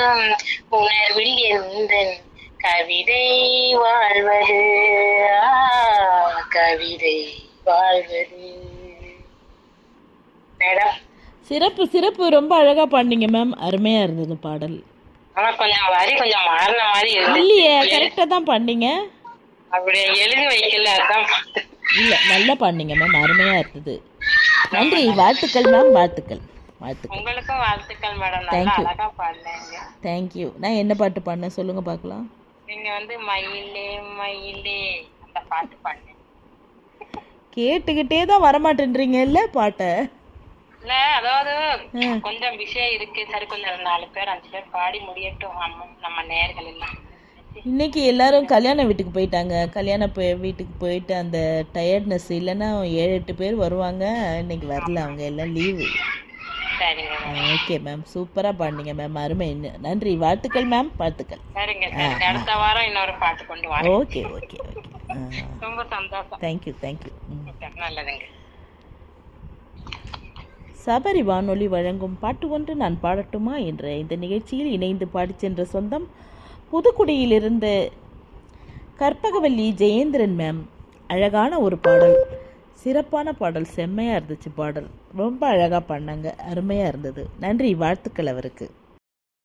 உணர்வில் எந்த கவிதை வாழ்வது ஆ, கவிதை வாழ்வது மேடம் சிறப்பு சிறப்பு ரொம்ப அழகா பாடினீங்க மேம் அருமையா இருந்தது பாடல் ஆனா கொஞ்சம் வரி கொஞ்சம் மாறின மாதிரி இருந்து இல்லையே கரெக்டா தான் பாடினீங்க அப்படி எழுதி வைக்கல அதான் பார்த்தேன். இல்ல நல்லா பாடினீங்க மேம் அருமையா இருந்தது நன்றி வாழ்த்துக்கள் மேம் வாழ்த்துக்கள் வாழ்த்துக்கள் உங்களுக்கும் வாழ்த்துக்கள் மேடம் Thank நல்லா you. அழகா பாடுனீங்க தேங்க்யூ நான் என்ன பாட்டு பாடினேன் சொல்லுங்க பார்க்கலாம் நீங்க வந்து மயிலே மயிலே அந்த பாட்டு பாடுனீங்க கேட்டுக்கிட்டே தான் வரமாட்டேன்றீங்க இல்ல பாட்டை இல்ல அதாவது ம். கொஞ்சம் விஷயம் இருக்கு சரி கொஞ்சம் நாலு பேர் அஞ்சு பேர் பாடி முடியட்டும் நம்ம நம்ம நேர்கள் எல்லாம் இன்னைக்கு எல்லாரும் கல்யாண வீட்டுக்கு போயிட்டாங்க கல்யாண போய் வீட்டுக்கு போயிட்டு அந்த டயர்ட்னஸ் இல்லைன்னா ஏழு எட்டு பேர் வருவாங்க இன்னைக்கு வரல அவங்க எல்லாம் லீவு சரிங்க ஓகே மேம் சூப்பராக பாடினீங்க மேம் அருமை நன்றி வாழ்த்துக்கள் மேம் வாழ்த்துக்கள் சரிங்க சரிங்க அடுத்த வாரம் இன்னொரு பாட்டு கொண்டு வரேன் ஓகே ஓகே ஓகே ரொம்ப சந்தோஷம் தேங்க்யூ தேங்க்யூ நல்லதுங்க சபரி வானொலி வழங்கும் பாட்டு ஒன்று நான் பாடட்டுமா என்ற இந்த நிகழ்ச்சியில் இணைந்து பாடிச் சென்ற சொந்தம் புதுக்குடியிலிருந்து கற்பகவல்லி ஜெயேந்திரன் மேம் அழகான ஒரு பாடல் சிறப்பான பாடல் செம்மையாக இருந்துச்சு பாடல் ரொம்ப அழகாக பாடினாங்க அருமையாக இருந்தது நன்றி வாழ்த்துக்கள் அவருக்கு